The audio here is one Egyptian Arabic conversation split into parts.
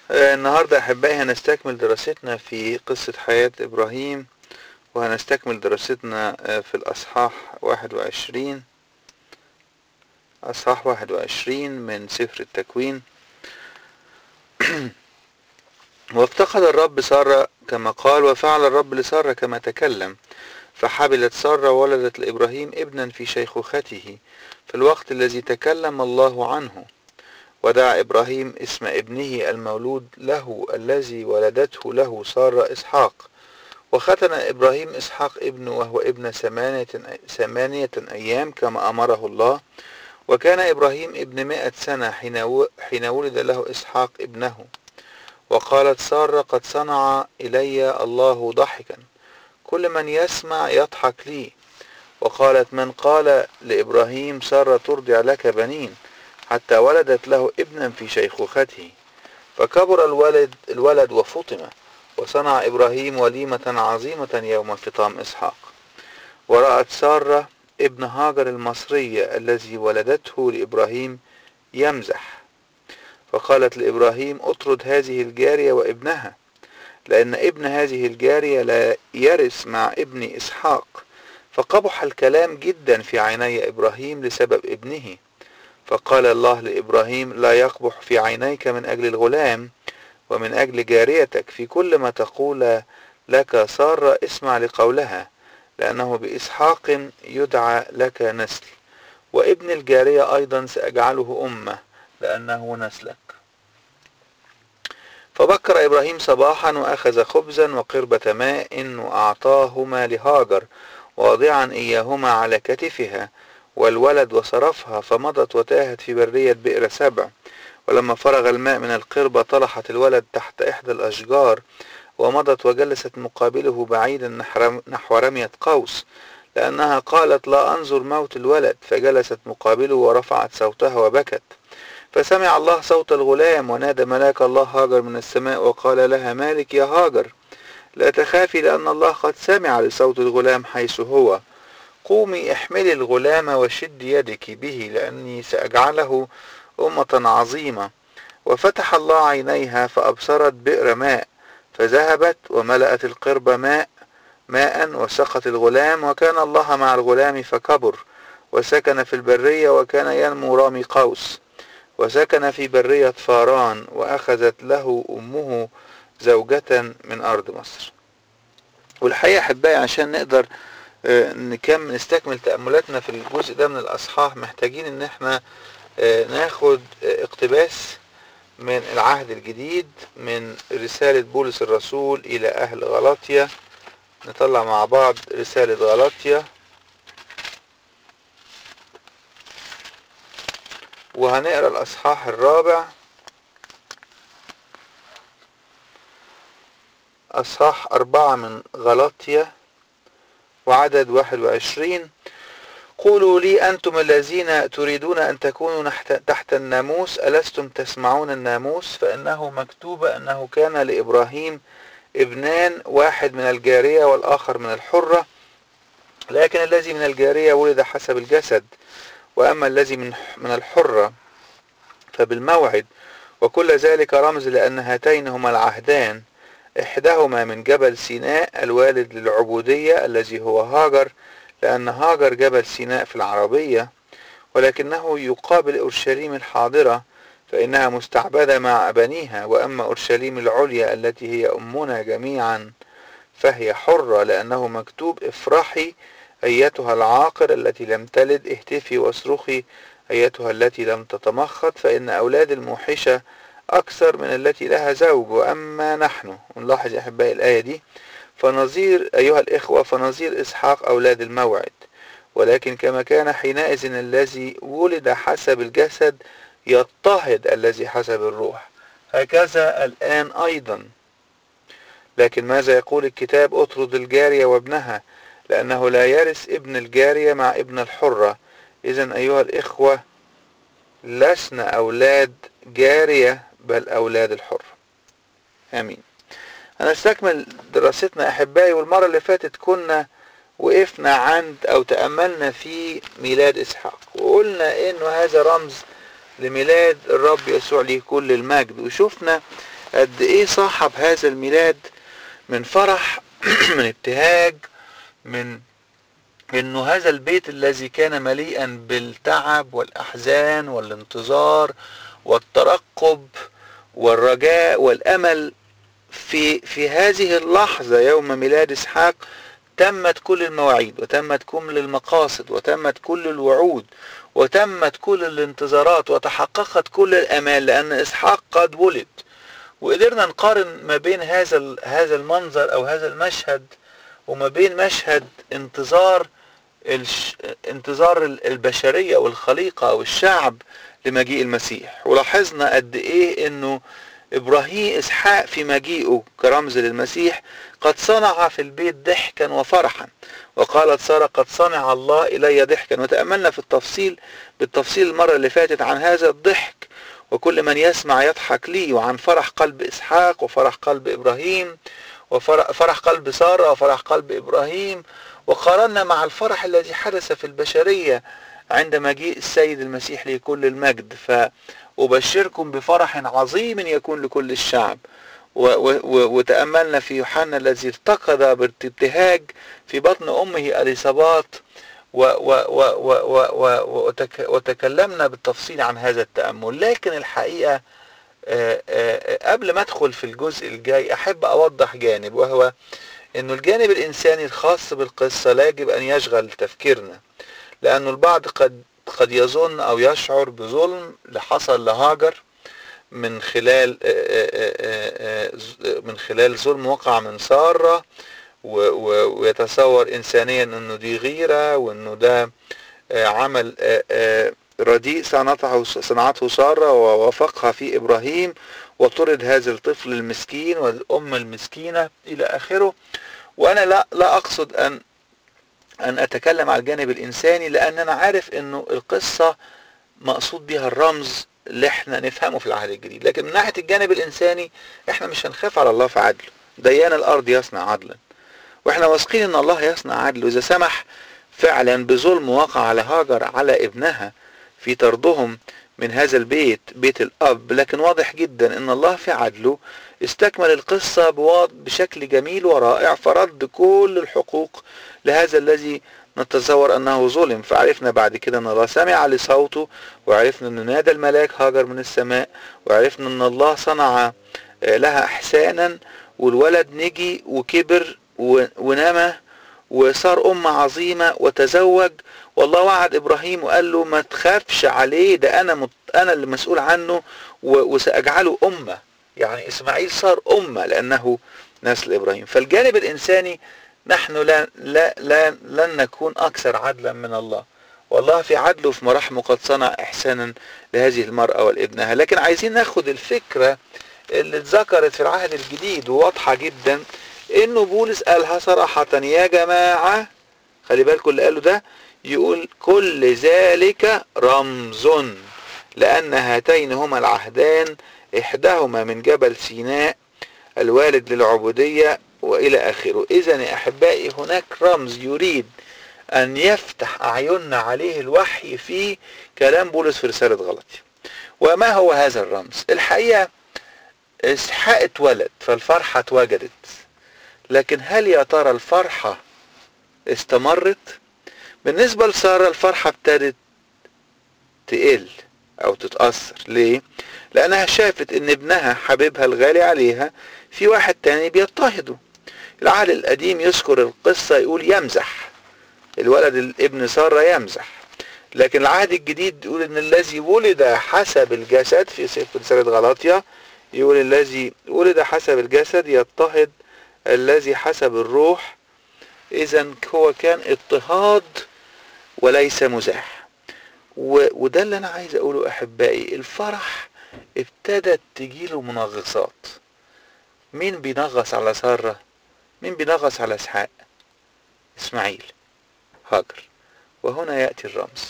آه، النهاردة أحبائي هنستكمل دراستنا في قصة حياة إبراهيم وهنستكمل دراستنا آه، في الأصحاح واحد وعشرين أصحاح واحد وعشرين من سفر التكوين وافتقد الرب سارة كما قال وفعل الرب لسارة كما تكلم فحبلت سارة وولدت لإبراهيم ابنا في شيخوخته في الوقت الذي تكلم الله عنه ودعا إبراهيم اسم ابنه المولود له الذي ولدته له سارة إسحاق وختن إبراهيم إسحاق ابنه وهو ابن ثمانية, ثمانية أيام كما أمره الله وكان إبراهيم ابن مائة سنة حين, و... حين ولد له إسحاق ابنه وقالت سارة قد صنع إلي الله ضحكا كل من يسمع يضحك لي وقالت من قال لإبراهيم سارة ترضع لك بنين حتى ولدت له ابنا في شيخوخته فكبر الولد الولد وفطم وصنع إبراهيم وليمة عظيمة يوم فطام إسحاق ورأت سارة ابن هاجر المصرية الذي ولدته لإبراهيم يمزح فقالت لإبراهيم اطرد هذه الجارية وابنها لأن ابن هذه الجارية لا يرث مع ابن إسحاق فقبح الكلام جدا في عيني إبراهيم لسبب ابنه فقال الله لإبراهيم لا يقبح في عينيك من أجل الغلام ومن أجل جاريتك في كل ما تقول لك سارة اسمع لقولها لأنه بإسحاق يدعى لك نسل وابن الجارية أيضا سأجعله أمة لأنه نسلك فبكر إبراهيم صباحا وأخذ خبزا وقربة ماء وأعطاهما لهاجر واضعا إياهما على كتفها والولد وصرفها فمضت وتاهت في برية بئر سبع ولما فرغ الماء من القربة طلحت الولد تحت إحدى الأشجار ومضت وجلست مقابله بعيدا نحو رمية قوس لأنها قالت لا أنظر موت الولد فجلست مقابله ورفعت صوتها وبكت فسمع الله صوت الغلام ونادى ملاك الله هاجر من السماء وقال لها مالك يا هاجر لا تخافي لأن الله قد سمع لصوت الغلام حيث هو قومي احملي الغلام وشد يدك به لأني سأجعله أمة عظيمة وفتح الله عينيها فأبصرت بئر ماء فذهبت وملأت القرب ماء ماء وسقت الغلام وكان الله مع الغلام فكبر وسكن في البرية وكان ينمو رامي قوس وسكن في برية فاران وأخذت له أمه زوجة من أرض مصر والحقيقة أحبائي عشان نقدر نكمل نستكمل تأملاتنا في الجزء ده من الأصحاح محتاجين إن احنا ناخد اقتباس من العهد الجديد من رسالة بولس الرسول إلى أهل غلاطيا نطلع مع بعض رسالة غلاطيا وهنقرا الأصحاح الرابع أصحاح أربعة من غلاطيا وعدد واحد وعشرين قولوا لي أنتم الذين تريدون أن تكونوا تحت الناموس ألستم تسمعون الناموس فإنه مكتوب أنه كان لإبراهيم ابنان واحد من الجارية والآخر من الحرة لكن الذي من الجارية ولد حسب الجسد وأما الذي من من الحرة فبالموعد وكل ذلك رمز لأن هاتين هما العهدان إحداهما من جبل سيناء الوالد للعبودية الذي هو هاجر لأن هاجر جبل سيناء في العربية ولكنه يقابل أورشليم الحاضرة فإنها مستعبدة مع أبنيها وأما أورشليم العليا التي هي أمنا جميعا فهي حرة لأنه مكتوب افرحي أيتها العاقر التي لم تلد اهتفي واصرخي أيتها التي لم تتمخض فإن أولاد الموحشة أكثر من التي لها زوج وأما نحن ونلاحظ يا أحبائي الآية دي فنظير أيها الإخوة فنظير إسحاق أولاد الموعد ولكن كما كان حينئذ الذي ولد حسب الجسد يضطهد الذي حسب الروح هكذا الآن أيضا لكن ماذا يقول الكتاب اطرد الجارية وابنها لأنه لا يرث ابن الجارية مع ابن الحرة إذا أيها الإخوة لسنا أولاد جارية بل أولاد الحر آمين هنستكمل دراستنا أحبائي والمرة اللي فاتت كنا وقفنا عند أو تأملنا في ميلاد إسحاق وقلنا إنه هذا رمز لميلاد الرب يسوع ليه كل المجد وشفنا قد ايه صاحب هذا الميلاد من فرح من ابتهاج من انه هذا البيت الذي كان مليئا بالتعب والاحزان والانتظار والترقب والرجاء والامل في في هذه اللحظة يوم ميلاد اسحاق تمت كل المواعيد وتمت كل المقاصد وتمت كل الوعود وتمت كل الانتظارات وتحققت كل الامال لان اسحاق قد ولد وقدرنا نقارن ما بين هذا هذا المنظر او هذا المشهد وما بين مشهد انتظار الش... انتظار البشرية والخليقة والشعب لمجيء المسيح ولاحظنا قد ايه انه ابراهيم اسحاق في مجيئه كرمز للمسيح قد صنع في البيت ضحكا وفرحا وقالت سارة قد صنع الله الي ضحكا وتأملنا في التفصيل بالتفصيل المرة اللي فاتت عن هذا الضحك وكل من يسمع يضحك لي وعن فرح قلب اسحاق وفرح قلب ابراهيم وفرح قلب سارة وفرح قلب ابراهيم وقارنا مع الفرح الذي حدث في البشرية عند مجيء السيد المسيح لكل المجد فأبشركم بفرح عظيم يكون لكل الشعب وتأملنا في يوحنا الذي ارتقد بارتهاج في بطن أمه أليصابات وتكلمنا بالتفصيل عن هذا التأمل لكن الحقيقة قبل ما ادخل في الجزء الجاي احب اوضح جانب وهو انه الجانب الانساني الخاص بالقصة لا يجب ان يشغل تفكيرنا لانه البعض قد قد يظن او يشعر بظلم اللي حصل لهاجر من خلال من خلال ظلم وقع من سارة ويتصور انسانيا انه دي غيرة وانه ده عمل رديء صنعته صنعته سارة ووافقها في ابراهيم وطرد هذا الطفل المسكين والام المسكينة الى اخره وانا لا لا اقصد ان ان اتكلم على الجانب الانساني لان انا عارف انه القصة مقصود بها الرمز اللي احنا نفهمه في العهد الجديد لكن من ناحية الجانب الانساني احنا مش هنخاف على الله في عدله ديان الارض يصنع عدلا واحنا واثقين ان الله يصنع عدل واذا سمح فعلا بظلم وقع على هاجر على ابنها في طردهم من هذا البيت بيت الاب لكن واضح جدا ان الله في عدله استكمل القصة بشكل جميل ورائع فرد كل الحقوق لهذا الذي نتصور انه ظلم فعرفنا بعد كده ان الله سمع لصوته وعرفنا ان نادى الملاك هاجر من السماء وعرفنا ان الله صنع لها احسانا والولد نجي وكبر ونمى وصار أمة عظيمة وتزوج والله وعد إبراهيم وقال له ما تخافش عليه ده أنا مت... أنا اللي مسؤول عنه و... وسأجعله أمة يعني إسماعيل صار أمة لأنه نسل إبراهيم فالجانب الإنساني نحن لا لا لا لن نكون أكثر عدلا من الله والله في عدله في مراحمه قد صنع إحسانا لهذه المرأة والابنها لكن عايزين ناخد الفكرة اللي اتذكرت في العهد الجديد وواضحة جدا انه بولس قالها صراحة يا جماعة خلي بالكم اللي قاله ده يقول كل ذلك رمز لان هاتين هما العهدان احداهما من جبل سيناء الوالد للعبودية والى اخره اذا يا احبائي هناك رمز يريد ان يفتح اعيننا عليه الوحي في كلام بولس في رسالة غلطي وما هو هذا الرمز الحقيقة اسحاق اتولد فالفرحة اتوجدت لكن هل يا ترى الفرحة استمرت بالنسبة لسارة الفرحة ابتدت تقل او تتأثر ليه لانها شافت ان ابنها حبيبها الغالي عليها في واحد تاني بيضطهده العهد القديم يذكر القصة يقول يمزح الولد الابن سارة يمزح لكن العهد الجديد يقول ان الذي ولد حسب الجسد في سفر رسالة غلاطيا يقول الذي ولد حسب الجسد يضطهد الذي حسب الروح اذا هو كان اضطهاد وليس مزاح وده اللي انا عايز اقوله احبائي الفرح ابتدت تجيله منغصات مين بينغص على سارة مين بينغص على اسحاق اسماعيل هاجر وهنا يأتي الرمز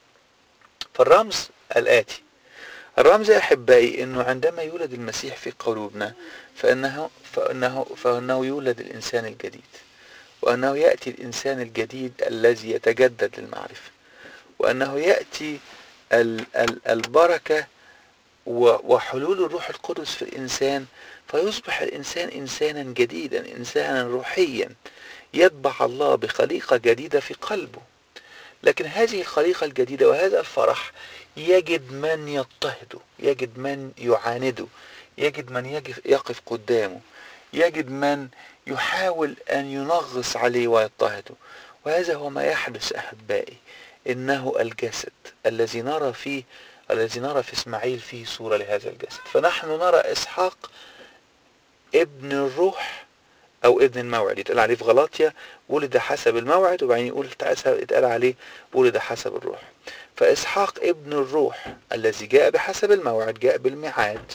فالرمز الآتي الرمز يا أحبائي أنه عندما يولد المسيح في قلوبنا فإنه, فإنه, فإنه يولد الإنسان الجديد وأنه يأتي الإنسان الجديد الذي يتجدد للمعرفة وأنه يأتي البركة وحلول الروح القدس في الإنسان فيصبح الإنسان إنسانا جديدا إنسانا روحيا يتبع الله بخليقة جديدة في قلبه لكن هذه الخليقة الجديدة وهذا الفرح يجد من يضطهده يجد من يعانده يجد من يقف قدامه يجد من يحاول أن ينغص عليه ويضطهده وهذا هو ما يحدث أحبائي إنه الجسد الذي نرى فيه الذي نرى في إسماعيل فيه صورة لهذا الجسد فنحن نرى إسحاق ابن الروح أو ابن الموعد يتقال عليه في غلاطيا ولد حسب الموعد وبعدين يقول يتقال عليه ولد حسب الروح فإسحاق ابن الروح الذي جاء بحسب الموعد جاء بالميعاد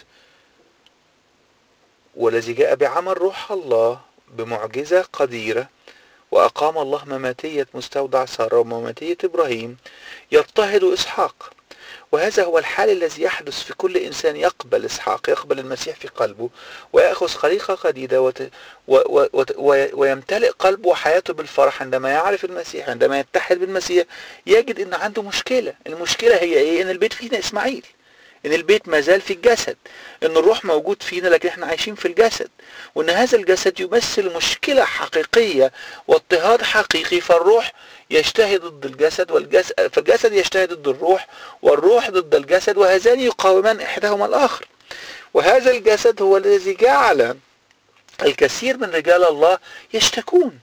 والذي جاء بعمل روح الله بمعجزة قديرة وأقام الله مماتية مستودع سارة ومماتية إبراهيم يضطهد إسحاق وهذا هو الحال الذي يحدث في كل إنسان يقبل إسحاق يقبل المسيح في قلبه ويأخذ خليقة جديدة وت... و... و... و... ويمتلئ قلبه وحياته بالفرح عندما يعرف المسيح عندما يتحد بالمسيح يجد أن عنده مشكلة المشكلة هي إيه؟ أن البيت فينا إسماعيل ان البيت ما زال في الجسد ان الروح موجود فينا لكن احنا عايشين في الجسد وان هذا الجسد يمثل مشكلة حقيقية واضطهاد حقيقي فالروح يجتهد ضد الجسد والجسد فالجسد يجتهد ضد الروح والروح ضد الجسد وهذان يقاومان احداهما الاخر وهذا الجسد هو الذي جعل الكثير من رجال الله يشتكون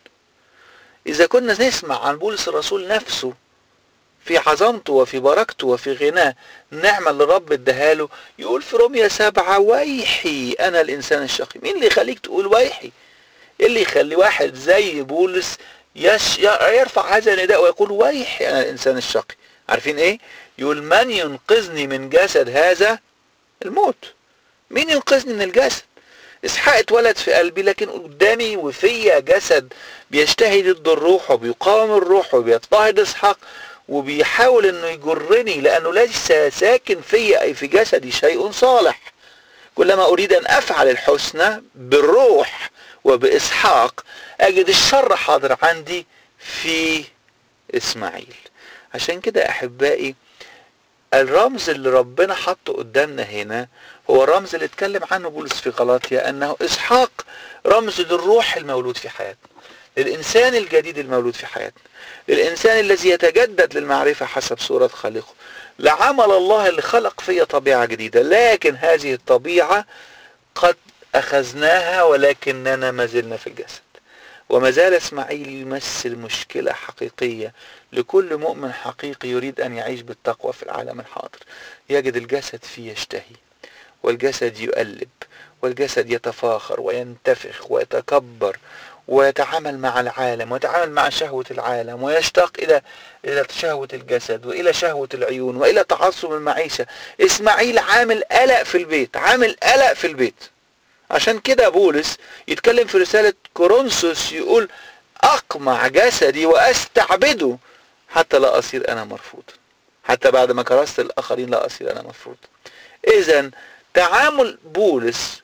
اذا كنا نسمع عن بولس الرسول نفسه في عظمته وفي بركته وفي غناه نعمة اللي رب اداهاله يقول في روميا سبعة ويحي أنا الإنسان الشقي مين اللي يخليك تقول ويحي إيه اللي يخلي واحد زي بولس يش يرفع هذا النداء ويقول ويحي أنا الإنسان الشقي عارفين إيه يقول من ينقذني من جسد هذا الموت مين ينقذني من الجسد اسحاق اتولد في قلبي لكن قدامي وفيا جسد بيجتهد ضد الروح وبيقاوم الروح وبيضطهد اسحاق وبيحاول انه يجرني لانه ليس ساكن في اي في جسدي شيء صالح كلما اريد ان افعل الحسنى بالروح وباسحاق اجد الشر حاضر عندي في اسماعيل عشان كده احبائي الرمز اللي ربنا حطه قدامنا هنا هو الرمز اللي اتكلم عنه بولس في غلاطيا انه اسحاق رمز للروح المولود في حياتنا للإنسان الجديد المولود في حياتنا للإنسان الذي يتجدد للمعرفة حسب صورة خالقه لعمل الله اللي خلق فيا طبيعة جديدة لكن هذه الطبيعة قد أخذناها ولكننا ما زلنا في الجسد وما زال اسماعيل يمثل مشكلة حقيقية لكل مؤمن حقيقي يريد أن يعيش بالتقوى في العالم الحاضر يجد الجسد فيه يشتهي والجسد يؤلب والجسد يتفاخر وينتفخ ويتكبر ويتعامل مع العالم ويتعامل مع شهوة العالم ويشتاق إلى إلى شهوة الجسد وإلى شهوة العيون وإلى تعصب المعيشة إسماعيل عامل قلق في البيت عامل قلق في البيت عشان كده بولس يتكلم في رسالة كورنثوس يقول أقمع جسدي وأستعبده حتى لا أصير أنا مرفوض حتى بعد ما كرست الآخرين لا أصير أنا مرفوض إذا تعامل بولس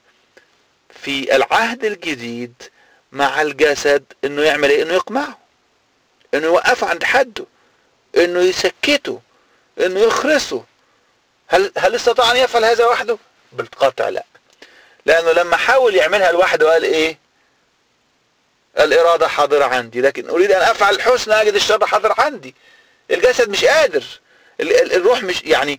في العهد الجديد مع الجسد انه يعمل ايه انه يقمعه انه يوقفه عند حده انه يسكته انه يخرسه هل هل استطاع ان يفعل هذا وحده بالقطع لا لانه لما حاول يعملها لوحده قال ايه الإرادة حاضرة عندي لكن أريد أن أفعل الحسن أجد الشر حاضر عندي الجسد مش قادر الروح مش يعني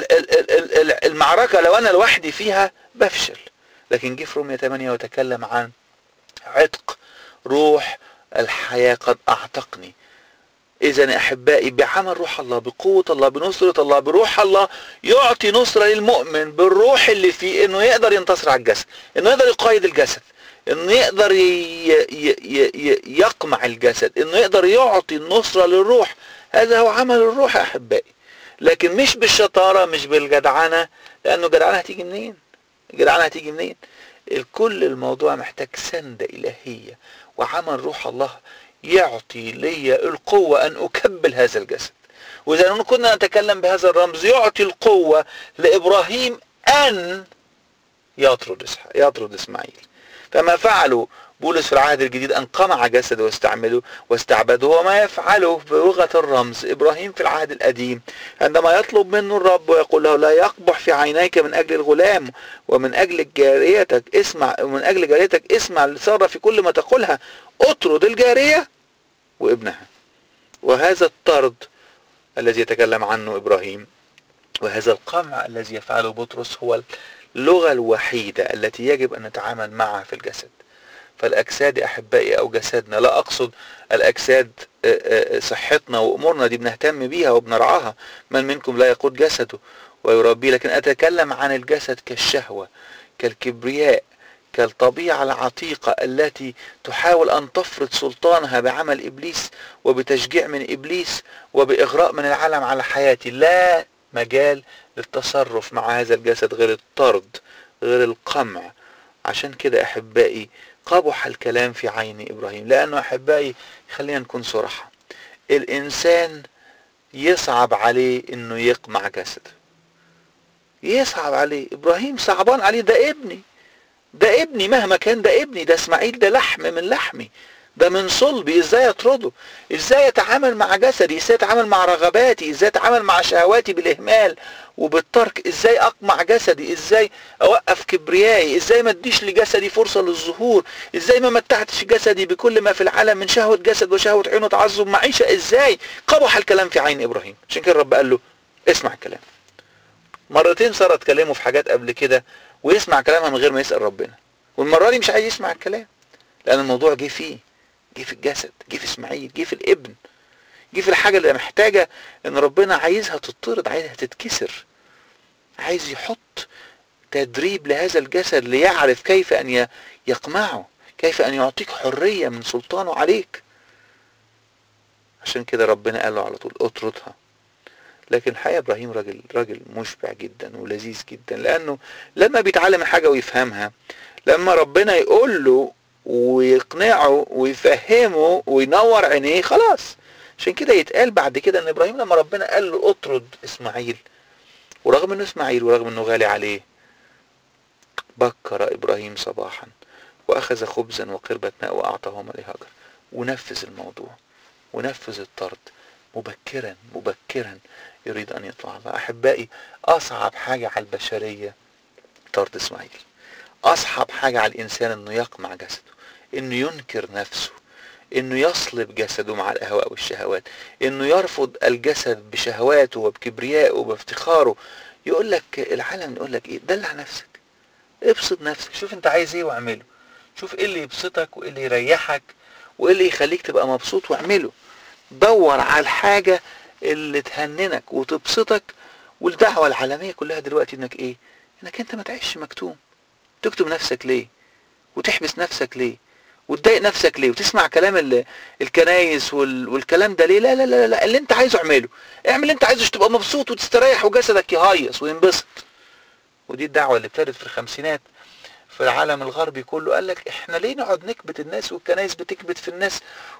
المعركة لو أنا لوحدي فيها بفشل لكن جه في رومية 8 وتكلم عن عتق روح الحياة قد أعتقني إذا أحبائي بعمل روح الله بقوة الله بنصرة الله بروح الله يعطي نصرة للمؤمن بالروح اللي فيه إنه يقدر ينتصر على الجسد إنه يقدر يقايد الجسد إنه يقدر ي... ي... ي... يقمع الجسد إنه يقدر يعطي النصرة للروح هذا هو عمل الروح يا أحبائي لكن مش بالشطارة مش بالجدعنة لأنه الجدعنة هتيجي منين الجدعنة هتيجي منين الكل الموضوع محتاج سندة إلهية وعمل روح الله يعطي لي القوة أن أكبل هذا الجسد وإذا كنا نتكلم بهذا الرمز يعطي القوة لإبراهيم أن يطرد يطرد إسماعيل فما فعله بولس في العهد الجديد أن قمع جسده واستعمله واستعبده وما يفعله بلغة الرمز إبراهيم في العهد القديم عندما يطلب منه الرب ويقول له لا يقبح في عينيك من أجل الغلام ومن أجل جاريتك اسمع ومن أجل جاريتك اسمع لسارة في كل ما تقولها اطرد الجارية وابنها وهذا الطرد الذي يتكلم عنه إبراهيم وهذا القمع الذي يفعله بطرس هو اللغة الوحيدة التي يجب أن نتعامل معها في الجسد فالأجساد أحبائي أو جسدنا لا أقصد الأجساد صحتنا وأمورنا دي بنهتم بيها وبنرعاها من منكم لا يقود جسده ويربيه لكن أتكلم عن الجسد كالشهوة كالكبرياء كالطبيعة العتيقة التي تحاول أن تفرض سلطانها بعمل إبليس وبتشجيع من إبليس وبإغراء من العالم على حياتي لا مجال للتصرف مع هذا الجسد غير الطرد غير القمع عشان كده أحبائي قبح الكلام في عين إبراهيم لأنه أحبائي خلينا نكون صراحة الإنسان يصعب عليه إنه يقمع جسده يصعب عليه إبراهيم صعبان عليه ده ابني ده ابني مهما كان ده ابني ده اسماعيل ده لحم من لحمي ده من صلبي ازاي اطرده ازاي اتعامل مع جسدي ازاي اتعامل مع رغباتي ازاي اتعامل مع شهواتي بالاهمال وبالترك ازاي اقمع جسدي ازاي اوقف كبريائي ازاي ما اديش لجسدي فرصة للظهور ازاي ما متعتش جسدي بكل ما في العالم من شهوة جسد وشهوة عين وتعظم معيشة ازاي قبح الكلام في عين ابراهيم عشان كده الرب قال له اسمع الكلام مرتين سارة اتكلموا في حاجات قبل كده ويسمع كلامها من غير ما يسأل ربنا والمرة دي مش عايز يسمع الكلام لأن الموضوع جه فيه جه في الجسد جه في اسماعيل جه في الابن جه في الحاجة اللي محتاجة ان ربنا عايزها تطرد عايزها تتكسر عايز يحط تدريب لهذا الجسد ليعرف كيف ان يقمعه كيف ان يعطيك حرية من سلطانه عليك عشان كده ربنا قال له على طول اطردها لكن الحقيقة ابراهيم راجل راجل مشبع جدا ولذيذ جدا لانه لما بيتعلم حاجة ويفهمها لما ربنا يقول له ويقنعه ويفهمه وينور عينيه خلاص عشان كده يتقال بعد كده ان ابراهيم لما ربنا قال له اطرد اسماعيل ورغم انه اسماعيل ورغم انه غالي عليه بكر ابراهيم صباحا واخذ خبزا وقربة ماء واعطاهما لهاجر ونفذ الموضوع ونفذ الطرد مبكرا مبكرا يريد ان يطلع الله احبائي اصعب حاجة على البشرية طرد اسماعيل اصعب حاجة على الانسان انه يقمع جسده انه ينكر نفسه انه يصلب جسده مع الاهواء والشهوات انه يرفض الجسد بشهواته وبكبريائه وبافتخاره يقول لك العالم يقول لك ايه دلع نفسك ابسط نفسك شوف انت عايز ايه واعمله شوف ايه اللي يبسطك وايه اللي يريحك وايه اللي يخليك تبقى مبسوط واعمله دور على الحاجة اللي تهننك وتبسطك والدعوة العالمية كلها دلوقتي انك ايه انك انت ما تعيش مكتوم تكتب نفسك ليه وتحبس نفسك ليه وتضايق نفسك ليه وتسمع كلام الكنايس والكلام ده ليه لا لا لا لا اللي انت عايزه اعمله اعمل اللي انت عايزه عشان تبقى مبسوط وتستريح وجسدك يهيص وينبسط ودي الدعوة اللي ابتدت في الخمسينات في العالم الغربي كله قال لك احنا ليه نقعد نكبت الناس والكنايس بتكبت في الناس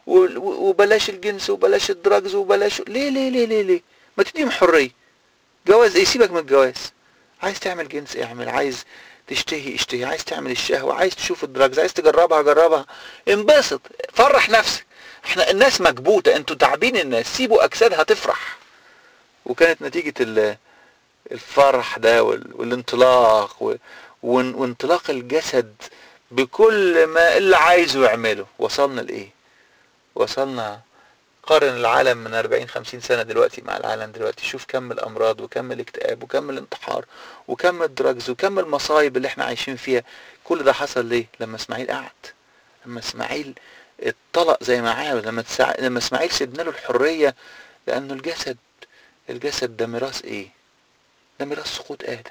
وبلاش الجنس وبلاش الدراجز وبلاش ليه ليه ليه ليه ليه ما تديهم حرية جواز ايه سيبك من الجواز عايز تعمل جنس اعمل عايز تشتهي اشتهي عايز تعمل الشهوة عايز تشوف الدراجز عايز تجربها جربها انبسط فرح نفسك احنا الناس مكبوتة انتوا تعبين الناس سيبوا اجسادها تفرح وكانت نتيجة الفرح ده والانطلاق وانطلاق الجسد بكل ما اللي عايزه يعمله وصلنا لايه وصلنا قارن العالم من 40 50 سنه دلوقتي مع العالم دلوقتي شوف كم الامراض وكم الاكتئاب وكم الانتحار وكم الدراجز وكم المصايب اللي احنا عايشين فيها كل ده حصل ليه لما اسماعيل قعد لما اسماعيل اتطلق زي ما عاوز لما تسع... لما اسماعيل سيبنا له الحريه لانه الجسد الجسد ده ميراث ايه ده ميراث سقوط ادم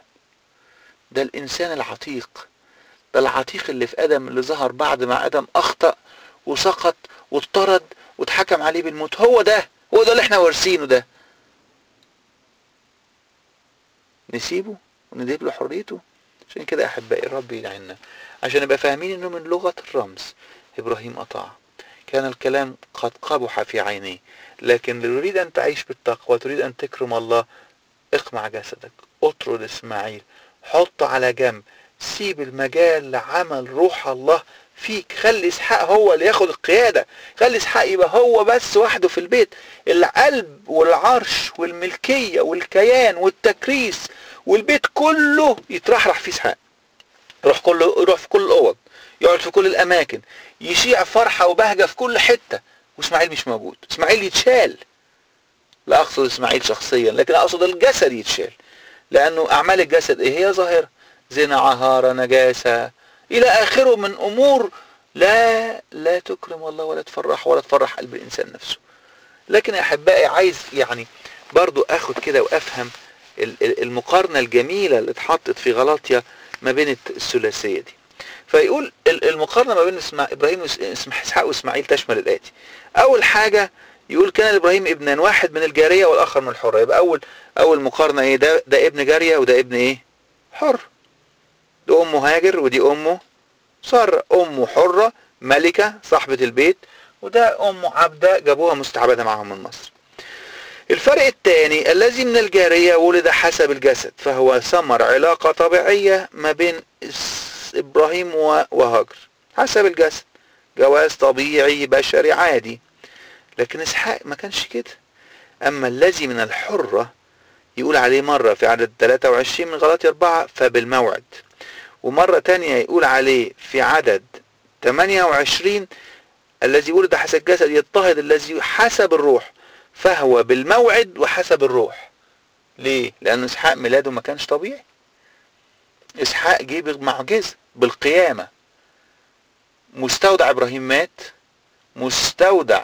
ده الانسان العتيق ده العتيق اللي في ادم اللي ظهر بعد ما ادم اخطا وسقط واضطرد واتحكم عليه بالموت هو ده هو ده اللي احنا وارثينه ده نسيبه ونديب له حريته عشان كده احبائي الرب يلعنا عشان نبقى فاهمين انه من لغة الرمز ابراهيم اطاع كان الكلام قد قبح في عينيه لكن تريد ان تعيش بالتقوى تريد ان تكرم الله اقمع جسدك اطرد اسماعيل حط على جنب سيب المجال لعمل روح الله فيك خلي اسحاق هو اللي ياخد القياده خلي اسحاق يبقى هو بس وحده في البيت القلب والعرش والملكيه والكيان والتكريس والبيت كله يترحرح في اسحاق يروح كله يروح في كل الاوض يقعد في كل الاماكن يشيع فرحه وبهجه في كل حته واسماعيل مش موجود اسماعيل يتشال لا اقصد اسماعيل شخصيا لكن اقصد الجسد يتشال لانه اعمال الجسد ايه هي ظاهره زنا عهاره نجاسه الى اخره من امور لا لا تكرم الله ولا تفرح ولا تفرح قلب الانسان نفسه لكن يا احبائي عايز يعني برضو اخد كده وافهم المقارنه الجميله اللي اتحطت في غلاطيا ما بين الثلاثيه دي فيقول المقارنه ما بين ابراهيم اسحاق واسماعيل تشمل الاتي اول حاجه يقول كان ابراهيم ابنان واحد من الجاريه والاخر من الحره يبقى اول اول مقارنه ايه ده ده ابن جاريه وده ابن ايه حر ده امه هاجر ودي امه سارة امه حرة ملكة صاحبة البيت وده امه عبدة جابوها مستعبدة معهم من مصر الفرق الثاني الذي من الجارية ولد حسب الجسد فهو ثمر علاقة طبيعية ما بين ابراهيم وهاجر حسب الجسد جواز طبيعي بشري عادي لكن اسحاق ما كانش كده اما الذي من الحرة يقول عليه مرة في عدد 23 من غلطي أربعة فبالموعد ومرة تانية يقول عليه في عدد 28 الذي ولد حسب الجسد يضطهد الذي حسب الروح فهو بالموعد وحسب الروح ليه؟ لأن إسحاق ميلاده ما كانش طبيعي إسحاق جه بمعجزة بالقيامة مستودع إبراهيم مات مستودع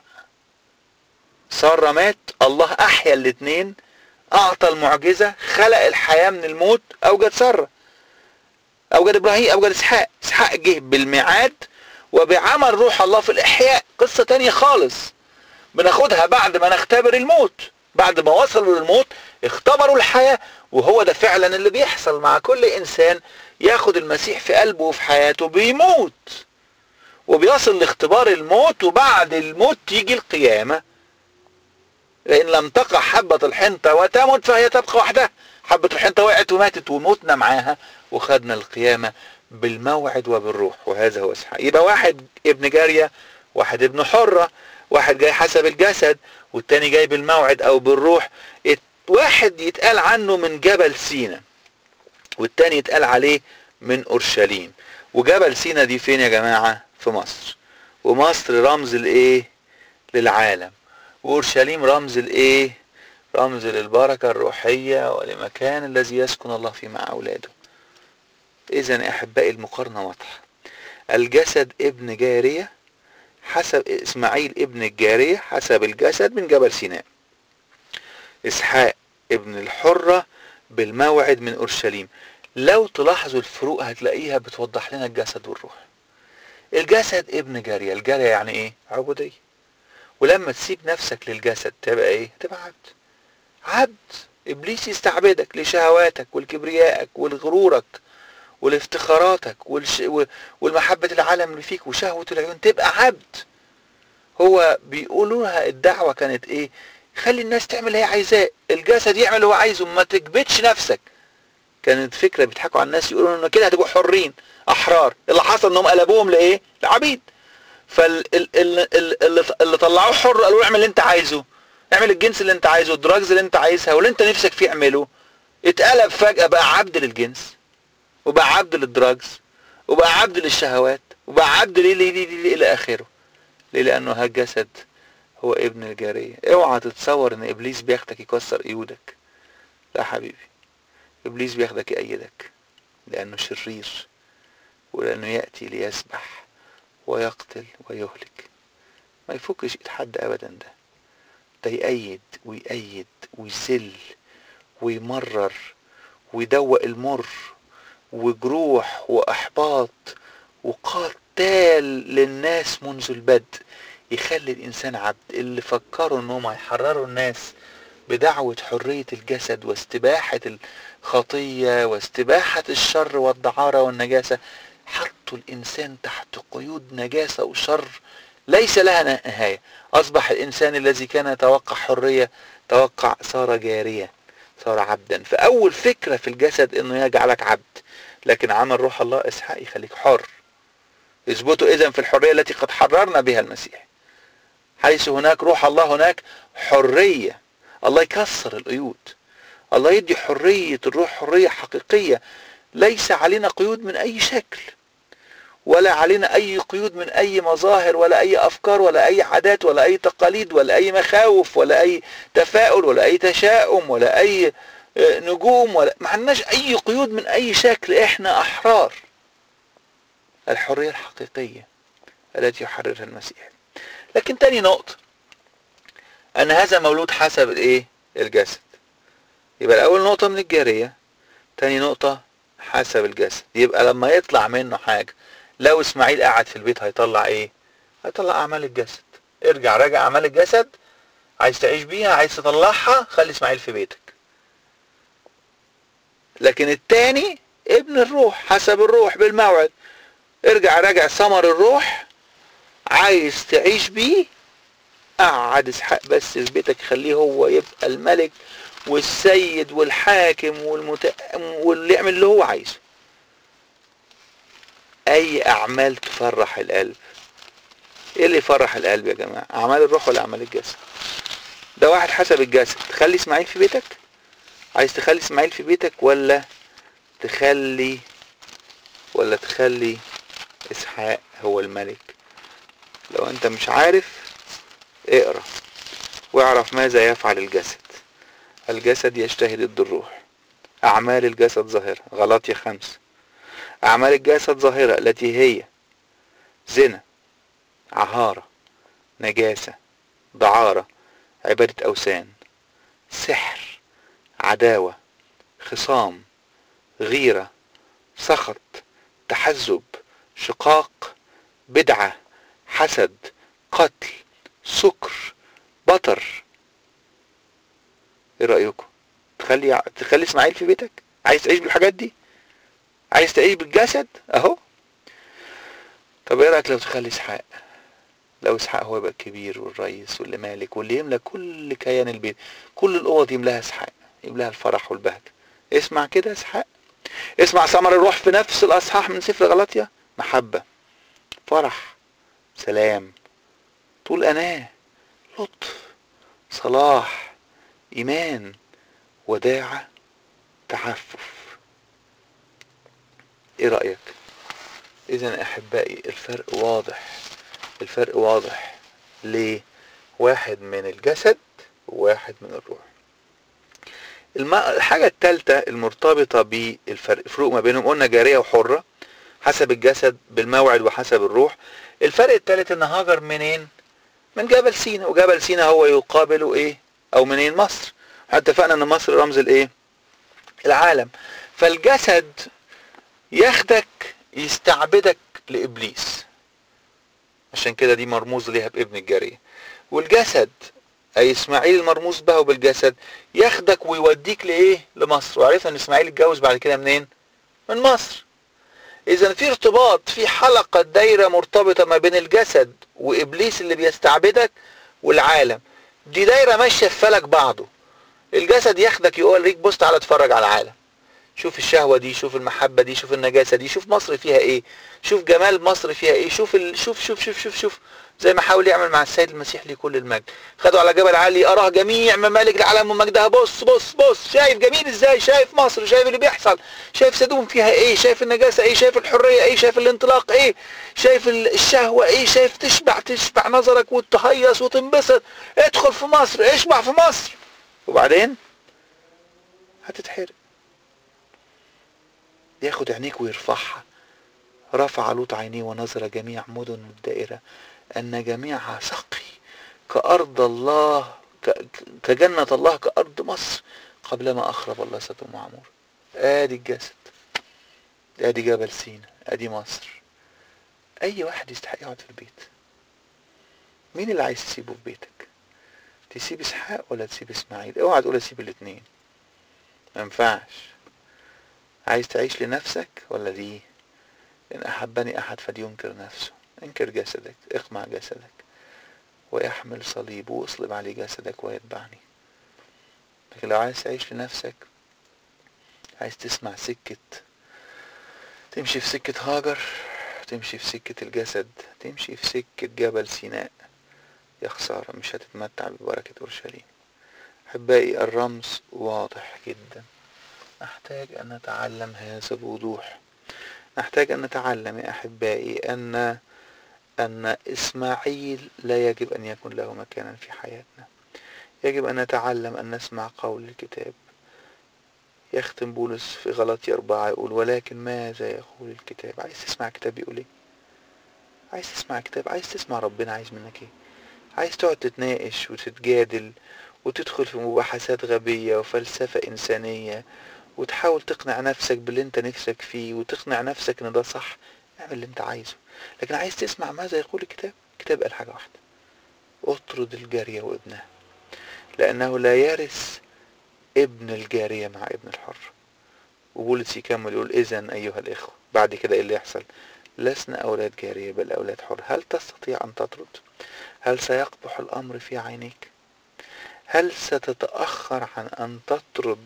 سارة مات الله أحيا الاثنين أعطى المعجزة خلق الحياة من الموت أوجد سارة أوجد إبراهيم أوجد إسحاق إسحاق جه بالميعاد وبعمل روح الله في الإحياء قصة تانية خالص بناخدها بعد ما نختبر الموت بعد ما وصلوا للموت اختبروا الحياة وهو ده فعلا اللي بيحصل مع كل إنسان ياخد المسيح في قلبه وفي حياته بيموت وبيصل لاختبار الموت وبعد الموت تيجي القيامة لأن لم تقع حبة الحنطة وتمت فهي تبقى وحدها حبة الحنطة وقعت وماتت وموتنا معاها وخدنا القيامة بالموعد وبالروح وهذا هو اسحاق يبقى واحد ابن جارية واحد ابن حرة واحد جاي حسب الجسد والتاني جاي بالموعد او بالروح واحد يتقال عنه من جبل سينا والتاني يتقال عليه من اورشليم وجبل سينا دي فين يا جماعة في مصر ومصر رمز الايه للعالم واورشليم رمز الايه رمز للبركة الروحية ولمكان الذي يسكن الله فيه مع اولاده اذا احبائي المقارنة واضحة الجسد ابن جارية حسب اسماعيل ابن الجارية حسب الجسد من جبل سيناء اسحاق ابن الحرة بالموعد من اورشليم لو تلاحظوا الفروق هتلاقيها بتوضح لنا الجسد والروح الجسد ابن جارية الجارية يعني ايه عبودية ولما تسيب نفسك للجسد تبقى ايه تبقى عبد عبد ابليس يستعبدك لشهواتك ولكبريائك ولغرورك ولافتخاراتك والش... والمحبة العالم اللي فيك وشهوة العيون تبقى عبد هو بيقولوها الدعوة كانت ايه خلي الناس تعمل اللي هي عايزاه الجسد يعمل اللي هو عايزه ما تكبتش نفسك كانت فكرة بيضحكوا على الناس يقولوا ان كده هتبقوا حرين احرار اللي حصل انهم قلبوهم لايه لعبيد فاللي اللي طلعوه حر قالوا اعمل اللي انت عايزه اعمل الجنس اللي انت عايزه الدراجز اللي انت عايزها واللي انت نفسك فيه اعمله اتقلب فجأة بقى عبد للجنس وبقى عبد للدراجز وبقى عبد للشهوات وبقى عبد ليه ليه ليه, ليه الى اخره ليه لانه هالجسد هو ابن الجارية اوعى تتصور ان ابليس بياخدك يكسر ايودك لا حبيبي ابليس بياخدك يأيدك لانه شرير ولانه يأتي ليسبح ويقتل ويهلك ما يفكش ايد حد ابدا ده ده يأيد ويأيد ويذل ويمرر ويدوق المر وجروح واحباط وقتال للناس منذ البدء يخلي الانسان عبد اللي فكروا انهم هيحرروا الناس بدعوة حرية الجسد واستباحة الخطية واستباحة الشر والدعارة والنجاسة حطوا الانسان تحت قيود نجاسة وشر ليس لها نهاية اصبح الانسان الذي كان يتوقع حرية توقع صار جارية صار عبدا فاول فكره في الجسد انه يجعلك عبد لكن عمل روح الله اسحاق يخليك حر اثبتوا اذا في الحريه التي قد حررنا بها المسيح حيث هناك روح الله هناك حريه الله يكسر القيود الله يدي حريه الروح حريه حقيقيه ليس علينا قيود من اي شكل ولا علينا اي قيود من اي مظاهر ولا اي افكار ولا اي عادات ولا اي تقاليد ولا اي مخاوف ولا اي تفاؤل ولا اي تشاؤم ولا اي نجوم ولا ما عندناش اي قيود من اي شكل احنا احرار الحرية الحقيقية التي يحررها المسيح لكن تاني نقطة ان هذا مولود حسب الايه الجسد يبقى الاول نقطة من الجارية تاني نقطة حسب الجسد يبقى لما يطلع منه حاجة لو اسماعيل قاعد في البيت هيطلع ايه هيطلع اعمال الجسد ارجع راجع اعمال الجسد عايز تعيش بيها عايز تطلعها خلي اسماعيل في بيتك لكن التاني ابن الروح حسب الروح بالموعد ارجع راجع ثمر الروح عايز تعيش بيه قعد اسحاق بس في بيتك خليه هو يبقى الملك والسيد والحاكم والمت... واللي يعمل اللي هو عايزه اي اعمال تفرح القلب ايه اللي يفرح القلب يا جماعه اعمال الروح ولا اعمال الجسد ده واحد حسب الجسد تخلي اسماعيل في بيتك عايز تخلي اسماعيل في بيتك ولا تخلي ولا تخلي اسحاق هو الملك لو انت مش عارف اقرا واعرف ماذا يفعل الجسد الجسد يجتهد ضد الروح اعمال الجسد ظاهرة غلطية خمسة اعمال الجسد ظاهرة التي هي زنا عهارة نجاسة دعارة عبادة اوثان سحر عداوة خصام غيرة سخط تحزب شقاق بدعة حسد قتل سكر بطر ايه رأيكم تخلي تخلي اسماعيل في بيتك عايز تعيش بالحاجات دي عايز تعيش بالجسد اهو طب ايه رايك لو تخلي اسحاق لو اسحاق هو يبقى الكبير والرئيس واللي مالك واللي يملى كل كيان البيت كل الاوض يملاها اسحاق يملاها الفرح والبهجة اسمع كده اسحاق اسمع ثمر الروح في نفس الاصحاح من سفر غلطية محبة فرح سلام طول اناه لطف صلاح ايمان وداعة تعفف ايه رأيك اذا احبائي الفرق واضح الفرق واضح ليه واحد من الجسد وواحد من الروح الم... الحاجة التالتة المرتبطة بالفرق فروق ما بينهم قلنا جارية وحرة حسب الجسد بالموعد وحسب الروح الفرق التالت ان هاجر منين من جبل سينا وجبل سينا هو يقابله ايه او منين مصر حتى اتفقنا ان مصر رمز الايه العالم فالجسد ياخدك يستعبدك لابليس عشان كده دي مرموز ليها بابن الجارية والجسد اي اسماعيل المرموز به بالجسد ياخدك ويوديك لايه لمصر وعرفنا ان اسماعيل اتجوز بعد كده منين من مصر اذا في ارتباط في حلقة دايرة مرتبطة ما بين الجسد وابليس اللي بيستعبدك والعالم دي دايرة ماشية في فلك بعضه الجسد ياخدك يقول ليك بص تعالى اتفرج على العالم شوف الشهوة دي شوف المحبة دي شوف النجاسة دي شوف مصر فيها ايه شوف جمال مصر فيها ايه شوف ال... شوف شوف شوف شوف شوف زي ما حاول يعمل مع السيد المسيح ليه كل المجد خدوا على جبل عالي اراه جميع ممالك العالم ومجدها بص بص بص شايف جميل ازاي شايف مصر شايف اللي بيحصل شايف سدوم فيها ايه شايف النجاسة ايه شايف الحرية ايه شايف الانطلاق ايه شايف الشهوة ايه شايف تشبع تشبع نظرك وتهيص وتنبسط ادخل في مصر اشبع في مصر وبعدين هتتحرق ياخد عينيك ويرفعها رفع لوط عينيه ونظر جميع مدن الدائرة أن جميعها سقي كأرض الله كجنة الله كأرض مصر قبل ما أخرب الله سدوم وعمور آدي الجسد آدي جبل سينا آدي مصر أي واحد يستحق يقعد في البيت مين اللي عايز تسيبه في بيتك تسيب اسحاق ولا تسيب اسماعيل اوعى تقول اسيب الاثنين ما ينفعش عايز تعيش لنفسك ولا ليه إن أحبني أحد فلينكر نفسه انكر جسدك اقمع جسدك ويحمل صليب واصلب عليه جسدك ويتبعني لكن لو عايز تعيش لنفسك عايز تسمع سكة تمشي في سكة هاجر تمشي في سكة الجسد تمشي في سكة جبل سيناء يا خسارة مش هتتمتع ببركة أورشليم أحبائي الرمز واضح جدا نحتاج أن نتعلم هذا بوضوح نحتاج أن نتعلم يا أحبائي أن أن إسماعيل لا يجب أن يكون له مكانا في حياتنا يجب أن نتعلم أن نسمع قول الكتاب يختم بولس في غلطي أربعة يقول ولكن ماذا يقول الكتاب عايز تسمع كتاب يقول ايه عايز تسمع كتاب عايز تسمع ربنا عايز منك ايه عايز تقعد تتناقش وتتجادل وتدخل في مباحثات غبية وفلسفة إنسانية وتحاول تقنع نفسك باللي انت نفسك فيه وتقنع نفسك ان ده صح اعمل اللي انت عايزه لكن عايز تسمع ماذا يقول الكتاب الكتاب قال حاجة واحدة اطرد الجارية وابنها لأنه لا يرث ابن الجارية مع ابن الحر وبولس يكمل يقول إذا أيها الإخوة بعد كده إيه اللي يحصل لسنا أولاد جارية بل أولاد حر هل تستطيع أن تطرد هل سيقبح الأمر في عينيك هل ستتأخر عن أن تطرد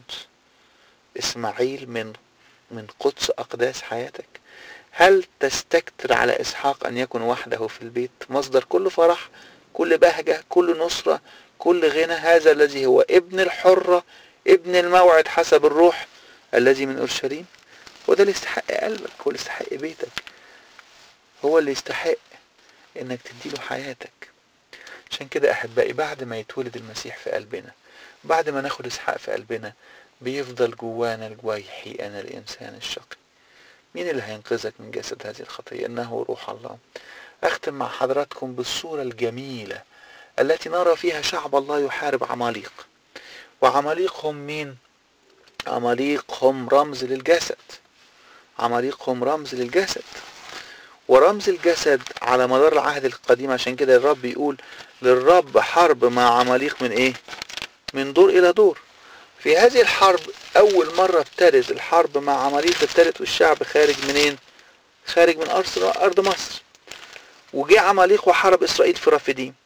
إسماعيل من من قدس أقداس حياتك هل تستكتر على إسحاق أن يكون وحده في البيت مصدر كل فرح كل بهجة كل نصرة كل غنى هذا الذي هو ابن الحرة ابن الموعد حسب الروح الذي من أورشليم وده اللي يستحق قلبك هو اللي يستحق بيتك هو اللي يستحق انك تديله حياتك عشان كده احبائي بعد ما يتولد المسيح في قلبنا بعد ما ناخد اسحاق في قلبنا بيفضل جوانا الجويحي انا الانسان الشقي مين اللي هينقذك من جسد هذه الخطية انه روح الله اختم مع حضراتكم بالصورة الجميلة التي نرى فيها شعب الله يحارب عماليق وعماليق هم مين عماليق هم رمز للجسد عماليق هم رمز للجسد ورمز الجسد على مدار العهد القديم عشان كده الرب يقول للرب حرب مع عماليق من ايه من دور الى دور في هذه الحرب اول مرة ابتدت الحرب مع عماليق ابتدت والشعب خارج منين خارج من ارض ارض مصر وجه عماليق وحارب اسرائيل في رافديم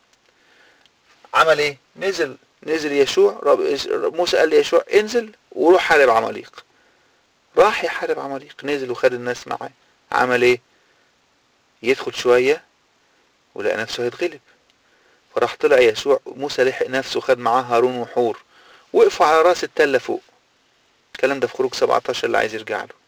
عمل ايه نزل نزل يشوع رب موسى قال ليشوع انزل وروح حارب عماليق راح يحارب عماليق نزل وخد الناس معاه عمل ايه يدخل شوية ولقى نفسه هيتغلب فراح طلع يسوع موسى لحق نفسه وخد معاه هارون وحور وقفوا على راس التلة فوق الكلام ده في خروج 17 اللي عايز يرجع له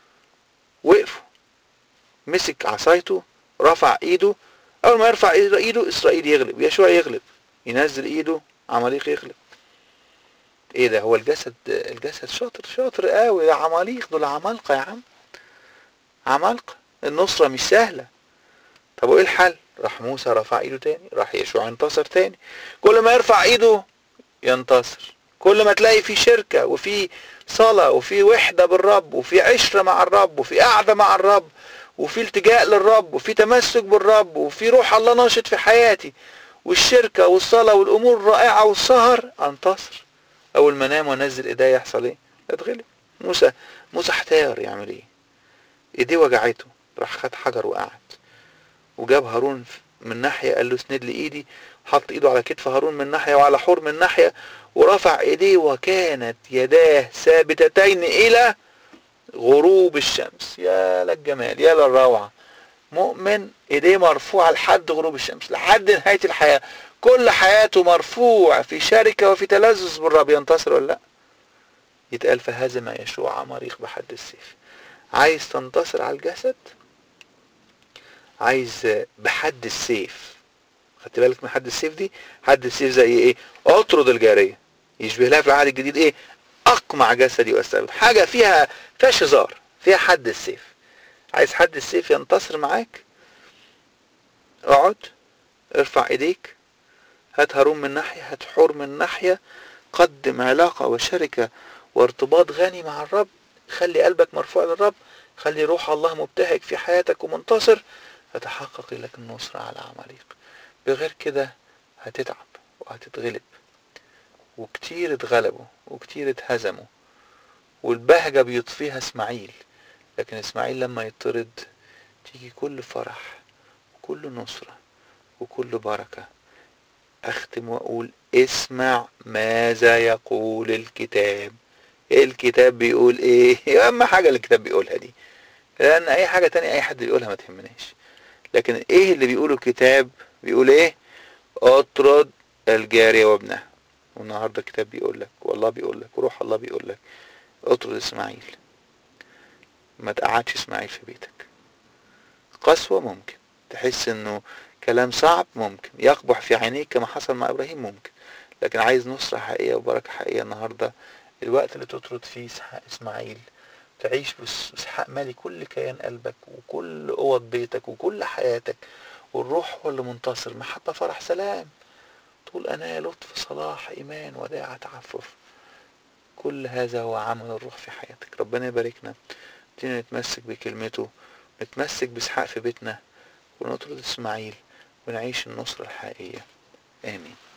وقفوا مسك عصايته رفع ايده اول ما يرفع ايده اسرائيل يغلب يشوع يغلب ينزل ايده عماليق يغلب ايه ده هو الجسد الجسد شاطر شاطر قوي ده عماليق دول عمالقه يا عم عمالقه النصره مش سهله طب وايه الحل راح موسى رفع ايده تاني راح يشوع انتصر تاني كل ما يرفع ايده ينتصر كل ما تلاقي في شركة وفي صلاة وفي وحدة بالرب وفي عشرة مع الرب وفي قعدة مع الرب وفي التجاء للرب وفي تمسك بالرب وفي روح الله ناشط في حياتي والشركة والصلاة والأمور الرائعة والسهر أنتصر أول ما انام وانزل ايديا يحصل ايه؟ اتغلب موسى موسى احتار يعمل ايه؟ ايديه وجعته راح خد حجر وقعد وجاب هارون من ناحية قال له اسند لي ايدي حط ايده على كتف هارون من ناحية وعلى حور من ناحية ورفع ايديه وكانت يداه ثابتتين الى غروب الشمس يا للجمال يا للروعة مؤمن ايديه مرفوعة لحد غروب الشمس لحد نهاية الحياة كل حياته مرفوع في شركة وفي تلذذ بالرب ينتصر ولا لا يتقال فهزم يشوع عماليق بحد السيف عايز تنتصر على الجسد عايز بحد السيف خدت بالك من حد السيف دي حد السيف زي ايه اطرد الجارية يشبه لها في العهد الجديد ايه اقمع جسدي واستقبل حاجة فيها فيهاش هزار فيها حد السيف عايز حد السيف ينتصر معاك اقعد ارفع ايديك هات هارون من ناحية هات حور من ناحية قدم علاقة وشركة وارتباط غني مع الرب خلي قلبك مرفوع للرب خلي روح الله مبتهج في حياتك ومنتصر يتحقق لك النصر على عماليق بغير كده هتتعب وهتتغلب وكتير اتغلبوا وكتير اتهزموا والبهجة بيطفيها اسماعيل لكن اسماعيل لما يطرد تيجي كل فرح وكل نصرة وكل بركة اختم واقول اسمع ماذا يقول الكتاب الكتاب بيقول ايه اهم حاجة اللي الكتاب بيقولها دي لان اي حاجة تانية اي حد بيقولها ما تهمناش لكن ايه اللي بيقوله الكتاب بيقول ايه اطرد الجارية وابنها والنهاردة الكتاب بيقول لك والله بيقول لك وروح الله بيقول لك اطرد اسماعيل ما تقعدش اسماعيل في بيتك قسوة ممكن تحس انه كلام صعب ممكن يقبح في عينيك كما حصل مع ابراهيم ممكن لكن عايز نصرة حقيقية وبركة حقيقية النهاردة الوقت اللي تطرد فيه اسحاق اسماعيل تعيش باسحاق مالي كل كيان قلبك وكل اوض بيتك وكل حياتك والروح هو اللي منتصر محبة فرح سلام طول أنا لطف صلاح إيمان وداعة تعفف كل هذا هو عمل الروح في حياتك ربنا يباركنا ابتدينا نتمسك بكلمته نتمسك بإسحاق في بيتنا ونطرد إسماعيل ونعيش النصرة الحقيقية آمين